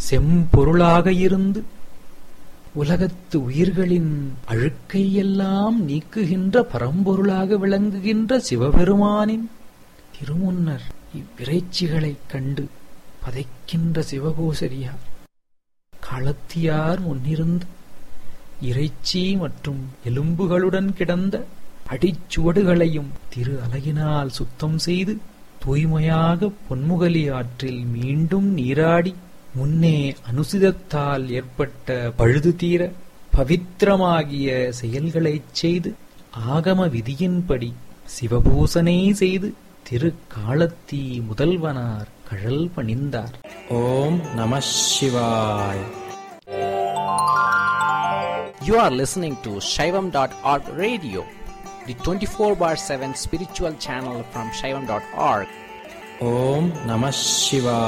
செம்பொருளாக இருந்து உலகத்து உயிர்களின் அழுக்கையெல்லாம் நீக்குகின்ற பரம்பொருளாக விளங்குகின்ற சிவபெருமானின் திருமுன்னர் இவ்விறைச்சிகளைக் கண்டு பதைக்கின்ற சிவகோசரியார் களத்தியார் முன்னிருந்து இறைச்சி மற்றும் எலும்புகளுடன் கிடந்த அடிச்சுவடுகளையும் திரு அலகினால் சுத்தம் செய்து தூய்மையாக பொன்முகலி ஆற்றில் மீண்டும் நீராடி முன்னே அனுசிதத்தால் ஏற்பட்ட பழுது தீர பவித்திரமாகிய செயல்களைச் செய்து ஆகம விதியின்படி சிவபூசனை செய்து திரு காலத்தி முதல்வனார் கழல் பணிந்தார் ஓம் நம சிவாய் You are listening to Shaivam.org radio, the 24 bar 7 spiritual channel from Shaivam.org. ஓம் நம சிவாய்